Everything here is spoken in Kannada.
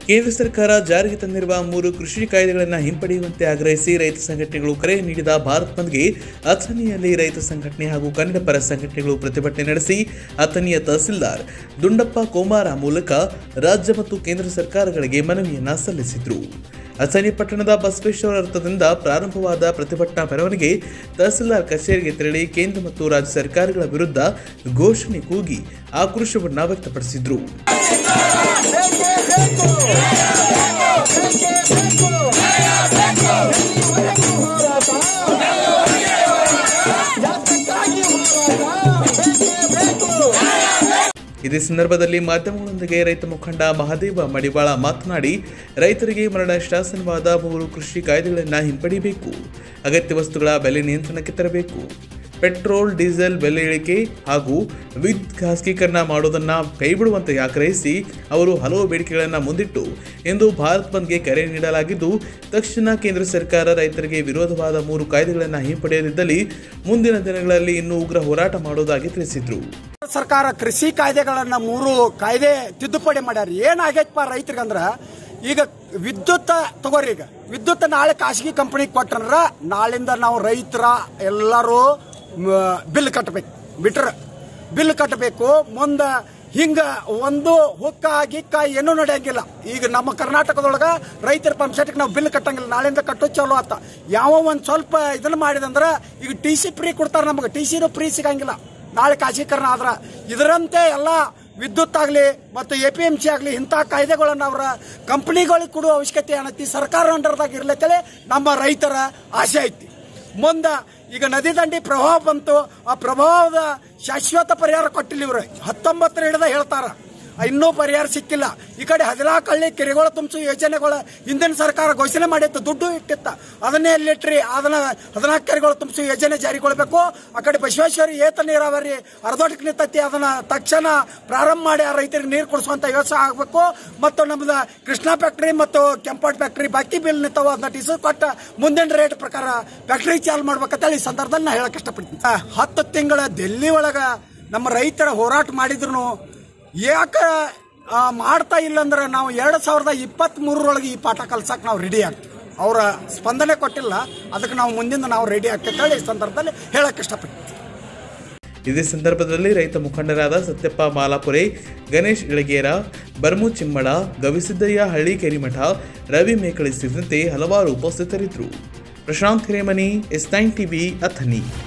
ಕೇಂದ್ರ ಸರ್ಕಾರ ಜಾರಿಗೆ ತಂದಿರುವ ಮೂರು ಕೃಷಿ ಕಾಯ್ದೆಗಳನ್ನು ಹಿಂಪಡೆಯುವಂತೆ ಆಗ್ರಹಿಸಿ ರೈತ ಸಂಘಟನೆಗಳು ಕರೆ ನೀಡಿದ ಭಾರತ್ ಬಂದ್ಗೆ ಅಥಣಿಯಲ್ಲಿ ರೈತ ಸಂಘಟನೆ ಹಾಗೂ ಕನ್ನಡ ಪರ ಸಂಘಟನೆಗಳು ಪ್ರತಿಭಟನೆ ನಡೆಸಿ ಅಥಣಿಯ ತಹಸೀಲ್ದಾರ್ ದುಂಡಪ್ಪ ಕೋಮಾರ ಮೂಲಕ ರಾಜ್ಯ ಮತ್ತು ಕೇಂದ್ರ ಸರ್ಕಾರಗಳಿಗೆ ಮನವಿಯನ್ನ ಸಲ್ಲಿಸಿದ್ರು ಅಥಣಿ ಪಟ್ಟಣದ ಬಸವೇಶ್ವರ ವೃತ್ತದಿಂದ ಪ್ರಾರಂಭವಾದ ಪ್ರತಿಭಟನಾ ಮೆರವಣಿಗೆ ತಹಸೀಲ್ದಾರ್ ಕಚೇರಿಗೆ ತೆರಳಿ ಕೇಂದ್ರ ಮತ್ತು ರಾಜ್ಯ ಸರ್ಕಾರಗಳ ವಿರುದ್ಧ ಘೋಷಣೆ ಕೂಗಿ ಆಕ್ರೋಶವನ್ನ ವ್ಯಕ್ತಪಡಿಸಿದ್ರು ಇದೇ ಸಂದರ್ಭದಲ್ಲಿ ಮಾಧ್ಯಮಗಳೊಂದಿಗೆ ರೈತ ಮುಖಂಡ ಮಹದೇವ ಮಡಿವಾಳ ಮಾತನಾಡಿ ರೈತರಿಗೆ ಮರಣ ಶಾಸನವಾದ ಮೂರು ಕೃಷಿ ಕಾಯ್ದೆಗಳನ್ನು ಹಿಂಪಡಿಬೇಕು ಅಗತ್ಯ ವಸ್ತುಗಳ ಬೆಲೆ ನಿಯಂತ್ರಣಕ್ಕೆ ತರಬೇಕು ಪೆಟ್ರೋಲ್ ಡೀಸೆಲ್ ಬೆಲೆ ಇಳಿಕೆ ಹಾಗೂ ವಿದ್ಯುತ್ ಖಾಸಗೀಕರಣ ಮಾಡುವುದನ್ನು ಕೈಬಿಡುವಂತೆ ಆಗ್ರಹಿಸಿ ಅವರು ಹಲವು ಬೇಡಿಕೆಗಳನ್ನು ಮುಂದಿಟ್ಟು ಇಂದು ಭಾರತ್ ಬಂದ್ಗೆ ಕರೆ ನೀಡಲಾಗಿದ್ದು ತಕ್ಷಣ ಕೇಂದ್ರ ಸರ್ಕಾರ ರೈತರಿಗೆ ವಿರೋಧವಾದ ಮೂರು ಕಾಯ್ದೆಗಳನ್ನು ಹಿಂಪಡೆಯದಿದ್ದಲ್ಲಿ ಮುಂದಿನ ದಿನಗಳಲ್ಲಿ ಇನ್ನೂ ಉಗ್ರ ಹೋರಾಟ ಮಾಡುವುದಾಗಿ ತಿಳಿಸಿದರು ಸರ್ಕಾರ ಕೃಷಿ ಕಾಯ್ದೆಗಳನ್ನ ಮೂರು ಕಾಯ್ದೆ ತಿದ್ದುಪಡಿ ಮಾಡ್ಯಾರ ಏನಾಗೈತಪ್ಪ ರೈತರಿಗಂದ್ರ ಈಗ ವಿದ್ಯುತ್ ತಗೋರಿ ಈಗ ವಿದ್ಯುತ್ ನಾಳೆ ಖಾಸಗಿ ಕಂಪನಿಗೆ ಕೊಟ್ಟಂದ್ರ ನಾಳಿಂದ ನಾವು ರೈತರ ಎಲ್ಲರೂ ಬಿಲ್ ಕಟ್ಟಬೇಕು ಬಿಟ್ರ ಬಿಲ್ ಕಟ್ಟಬೇಕು ಮುಂದ ಹಿಂಗ ಒಂದು ಹುಕ್ಕ ಗಿಕ್ಕ ಏನೂ ನಡೆಯಂಗಿಲ್ಲ ಈಗ ನಮ್ಮ ಕರ್ನಾಟಕದೊಳಗ ರೈತರ ಪಂಪ್ಸೆಟ್ಗೆ ನಾವು ಬಿಲ್ ಕಟ್ಟಂಗಿಲ್ಲ ನಾಳೆಯಿಂದ ಕಟ್ಟೋ ಚಲೋ ಆತ ಯಾವ ಒಂದ್ ಸ್ವಲ್ಪ ಇದನ್ನ ಮಾಡಿದಂದ್ರ ಈಗ ಟಿ ಸಿ ಫ್ರೀ ಕೊಡ್ತಾರ ನಮಗೆ ಟಿ ಸಿನೂ ಫ್ರೀ ಸಿಗಂಗಿಲ್ಲ ನಾಳೆ ಖಾಸಗೀಕರಣ ಆದ್ರ ಇದರಂತೆ ಎಲ್ಲ ವಿದ್ಯುತ್ ಆಗಲಿ ಮತ್ತು ಎ ಪಿ ಎಂ ಸಿ ಆಗಲಿ ಇಂಥ ಕಾಯ್ದೆಗಳನ್ನು ಅವರ ಕಂಪನಿಗಳಿಗೆ ಕೊಡುವ ಅವಶ್ಯಕತೆ ಏನೈತಿ ಸರ್ಕಾರ ಅಂಡರ್ದಾಗ ಇರ್ಲತ್ತೇಳಿ ನಮ್ಮ ರೈತರ ಆಸೆ ಐತಿ ಮುಂದೆ ಈಗ ನದಿ ದಂಡಿ ಪ್ರವಾಹ ಬಂತು ಆ ಪ್ರಭಾವದ ಶಾಶ್ವತ ಪರಿಹಾರ ಕೊಟ್ಟಿಲ್ಲ ಇವ್ರು ಹತ್ತೊಂಬತ್ತರ ಹಿಡಿದ ಹೇಳ್ತಾರ ಇನ್ನೂ ಪರಿಹಾರ ಸಿಕ್ಕಿಲ್ಲ ಈ ಕಡೆ ಹದಿನಾಲ್ಕು ಹಳ್ಳಿ ಕೆರೆಗಳು ತುಂಬಿಸೋ ಯೋಜನೆಗಳು ಹಿಂದಿನ ಸರ್ಕಾರ ಘೋಷಣೆ ಮಾಡಿತ್ತು ದುಡ್ಡು ಇಟ್ಟಿತ್ತ ಅದನ್ನೇ ಎಲ್ಲಿಟ್ರಿ ಅದನ್ನ ಹದಿನಾಲ್ಕು ಕೆರೆಗಳು ತುಂಬಿಸೋ ಯೋಜನೆ ಜಾರಿಗೊಳ್ಬೇಕು ಆ ಕಡೆ ಬಸವೇಶ್ವರಿ ಏತ ನೀರಾವರಿ ಅರ್ಧೋಟಕ್ಕೆ ನಿಂತೈತಿ ಅದನ್ನ ತಕ್ಷಣ ಪ್ರಾರಂಭ ಮಾಡಿ ಆ ರೈತರಿಗೆ ನೀರು ಕೊಡಿಸುವಂತ ವ್ಯವಸ್ಥೆ ಆಗಬೇಕು ಮತ್ತು ನಮ್ದು ಕೃಷ್ಣಾ ಫ್ಯಾಕ್ಟ್ರಿ ಮತ್ತು ಕೆಂಪಾಟ್ ಫ್ಯಾಕ್ಟ್ರಿ ಬಾಕಿ ಬಿಲ್ ನಿಂತಾವ ಅದನ್ನ ಟಿಸು ಕೊಟ್ಟ ಮುಂದಿನ ರೇಟ್ ಪ್ರಕಾರ ಫ್ಯಾಕ್ಟ್ರಿ ಚಾಲು ಮಾಡ್ಬೇಕಂತೇಳಿ ಈ ಸಂದರ್ಭದಲ್ಲಿ ನಾ ಹೇಳಕ್ ಇಷ್ಟಪಡ್ತೀನಿ ಆ, ಹತ್ತು ತಿಂಗಳ ಡೆಲ್ಲಿ ಒಳಗ ನಮ್ಮ ರೈತರ ಹೋರಾಟ ಮಾಡಿದ್ರು ಯಾಕೆ ಆ, ಮಾಡ್ತಾ ಇಲ್ಲ ಅಂದ್ರೆ ನಾವು ಎರಡ್ ಸಾವಿರದ ಇಪ್ಪತ್ತ್ ಮೂರರೊಳಗೆ ಈ ಪಾಠ ಕಲ್ಸಕ್ ನಾವು ರೆಡಿ ಆಗ್ತೀವಿ ಅವರ ಸ್ಪಂದನೆ ಕೊಟ್ಟಿಲ್ಲ ಅದಕ್ಕೆ ನಾವು ಮುಂದಿನ ನಾವು ರೆಡಿ ಆಗ್ತೇವೆ ಈ ಸಂದರ್ಭದಲ್ಲಿ ಹೇಳಕ್ ಇಷ್ಟಪಡ್ತೀನಿ ಇದೇ ಸಂದರ್ಭದಲ್ಲಿ ರೈತ ಮುಖಂಡರಾದ ಸತ್ಯಪ್ಪ ಮಾಲಾಪುರೆ ಗಣೇಶ್ ಇಳಗೇರ ಬರ್ಮು ಚಿಮ್ಮಳ ಗವಿಸಿದ್ದಯ್ಯ ಹಳ್ಳಿ ಕೆರಿಮಠ ರವಿ ಮೇಕಳಿ ಸೇರಿದಂತೆ ಹಲವಾರು ಉಪಸ್ಥಿತರಿದ್ದರು Prashanth Hiremani S nine TV Athani